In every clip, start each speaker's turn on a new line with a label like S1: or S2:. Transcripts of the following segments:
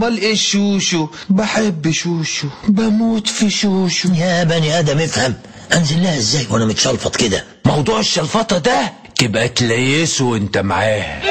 S1: امال ايه شوشو بحب شوشو بموت في شوشو
S2: يا بني ادم افهم انزل لها ازاي وانا متشلفط كده
S1: موضوع الشلفطه ده تبقى تليسه وانت معاه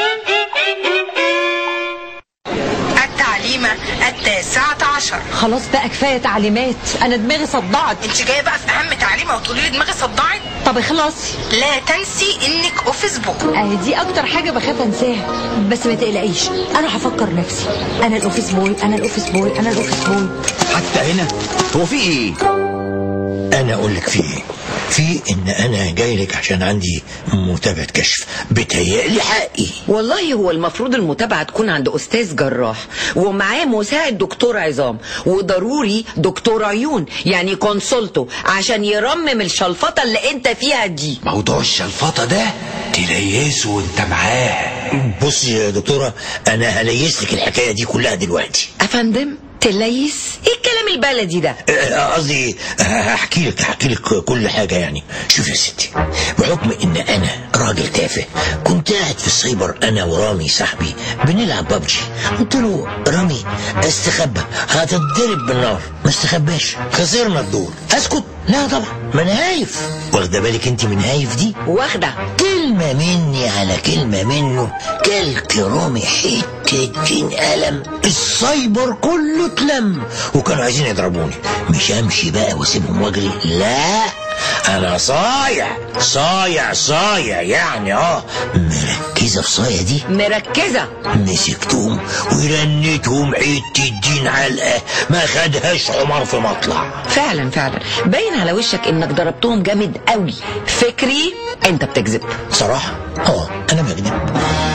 S3: التعليمة التاسعة عشر
S4: خلاص بقى كفايه تعليمات انا دماغي صدعت
S3: انت جاية بقى في اهم تعليمة وتقولي لي دماغي صدعت
S4: طب اخلصي
S3: لا تنسي انك اوفيس بوك
S4: اهي دي اكتر حاجه بخاف انساها بس ما تقلقيش انا هفكر نفسي انا الاوفيس بوي انا الاوفيس بوي انا الاوفيس بوي
S5: حتى هنا هو في ايه
S2: انا اقول لك في ايه في ان انا جاي لك عشان عندي متابعه كشف بتهيألي حقي
S6: والله هو المفروض المتابعة تكون عند أستاذ جراح ومعاه مساعد دكتور عظام وضروري دكتور عيون يعني كونسولته عشان يرمم الشلفطة اللي انت فيها دي
S1: موضوع الشلفطه ده تليسه وانت معاه
S2: بصي يا دكتوره انا هليس لك الحكايه دي كلها دلوقتي
S6: أفندم تليس ايه الكلام البلدي ده
S2: آه، قصدي هحكي لك هحكي لك كل حاجه يعني شوف يا ستي بحكم ان انا راجل تافه كنت قاعد في السايبر انا ورامي صاحبي بنلعب ببجي قلت له رامي استخبى هتتضرب بالنار ما استخباش خسرنا الدور اسكت لا طبعا ما انا هايف واخده بالك انت من هايف دي
S6: واخدة
S2: كلمة مني على كلمة منه كلك رامي حتة قلم السايبر كله اتلم وكانوا عايزين يضربوني مش امشي بقى واسيبهم واجري لا انا صايع صايع صايع يعني اه مركزة في صايع دي
S6: مركزة
S2: مسكتهم ورنيتهم حتة الدين علقة ما خدهاش حمار في مطلع
S6: فعلا فعلا باين على وشك انك ضربتهم جامد قوي فكري انت بتكذب
S2: صراحة اه انا بكذب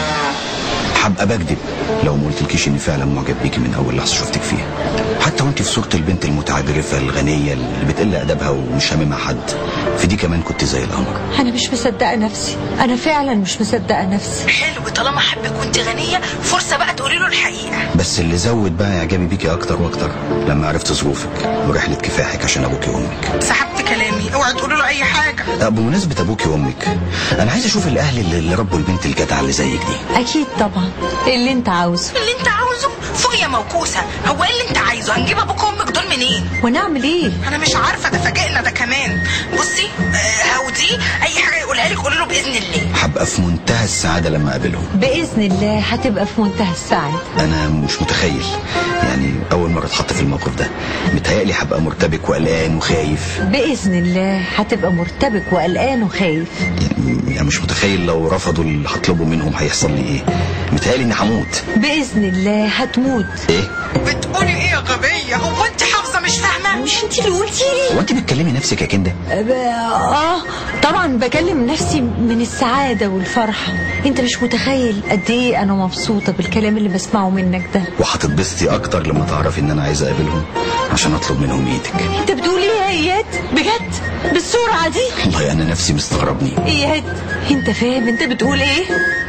S5: هبقى بكذب لو ما قلتلكيش اني فعلا معجب بيكي من اول لحظه شفتك فيها حتى وانت في صوره البنت المتعجرفه الغنيه اللي بتقل ادبها ومش هاممها حد في دي كمان كنت زي القمر
S4: انا مش مصدقه نفسي انا فعلا مش مصدقه نفسي
S3: حلو طالما حبك وانت غنية فرصة بقى تقولي له الحقيقة
S5: بس اللي زود بقى اعجابي بيكي اكتر واكتر لما عرفت ظروفك ورحله كفاحك عشان ابوكي وامك
S3: سحبت كلامي اوعي تقولي له اي حاجة
S5: أه، بمناسبه ابوكي وامك انا عايز اشوف الاهل اللي اللي ربوا البنت الجدعه اللي زيك دي
S4: اكيد طبعا اللي انت عاوزه
S3: اللي انت عاوزه فوق يا موكوسة هو ايه اللي انت عايزه هنجيب ابوك وامك دول منين
S4: ونعمل ايه
S3: انا مش عارفة ده فاجئنا ده كمان بصي آه، هوديه اي حاجة يقولها لك قولي له باذن الله
S5: هبقى في منتهى السعاده لما اقابلهم
S4: باذن الله هتبقى في منتهى السعاده
S5: انا مش متخيل يعني اول مره اتحط في الموقف ده متهيألي هبقى مرتبك وقلقان وخايف
S4: باذن الله هتبقى مرتبك وقلقان وخايف
S5: يعني مش متخيل لو رفضوا اللي هطلبه منهم هيحصل لي ايه متهيألي اني هموت
S4: باذن الله هتموت
S5: ايه
S3: بتقولي ايه يا غبية هو انت حافظة مش فاهمة
S4: مش انت اللي قلتي لي
S5: هو انت بتكلمي نفسك يا كنده
S4: اه طبعا بكلم نفسي من السعاده والفرحه انت مش متخيل قد ايه انا مبسوطه بالكلام اللي بسمعه منك ده
S5: وهتتبسطي اكتر لما تعرفي ان انا عايز اقابلهم عشان اطلب منهم ايدك
S4: انت بتقول ايه يا اياد بجد بالسرعه دي
S5: والله انا نفسي مستغربني
S4: اياد انت فاهم انت بتقول ايه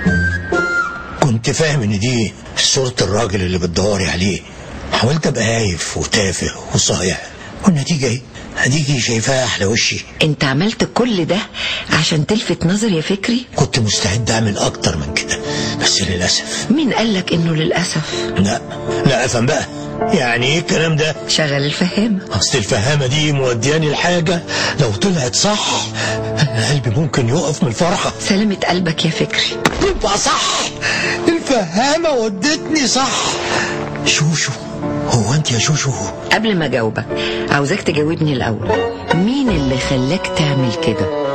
S2: كنت فاهم ان دي صورة الراجل اللي بتدوري عليه حاولت ابقى هايف وتافه وصايع والنتيجة ايه هديكي شايفاها على وشي
S6: انت عملت كل ده عشان تلفت نظر يا فكري
S2: كنت مستعد اعمل اكتر من كده بس للاسف
S6: مين قالك انه للأسف
S2: لا لا افهم بقى يعني ايه الكلام ده
S6: شغل الفهامة
S2: اصل الفهامة دي مودياني الحاجة لو طلعت صح انا قلبي ممكن يقف من الفرحة
S6: سلامة قلبك يا فكري
S2: يبقى صح الفهامة ودتني صح شوشو هو انت يا شوشو
S6: قبل ما اجاوبك عاوزاك تجاوبني الاول مين اللي خلاك تعمل كده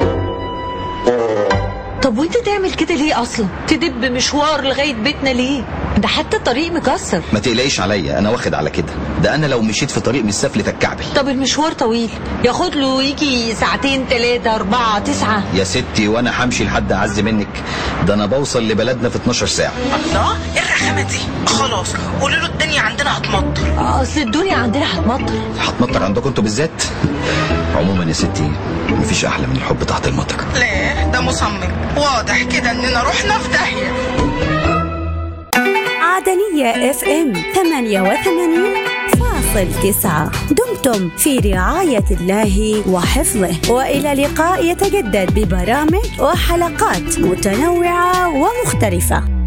S4: طب وانت تعمل كده ليه اصلا تدب مشوار لغايه بيتنا ليه ده حتى الطريق مكسر
S5: ما تقلقيش عليا انا واخد على كده ده انا لو مشيت في طريق مش سفلة الكعبل
S4: طب المشوار طويل ياخد له يجي ساعتين ثلاثة أربعة تسعة
S5: يا ستي وانا همشي لحد اعز منك ده انا بوصل لبلدنا في 12 ساعة
S3: الله ايه الرخامة دي خلاص قولي له الدنيا عندنا هتمطر
S4: أصل الدنيا عندنا هتمطر
S5: هتمطر عندكم انتوا بالذات عموما يا ستي مفيش احلى من الحب تحت المطر
S3: لا ده مصمم واضح كده اننا رحنا في داهية
S7: عدنية اف ام 88 فاصل تسعة دمتم في رعاية الله وحفظه وإلى لقاء يتجدد ببرامج وحلقات متنوعة ومختلفة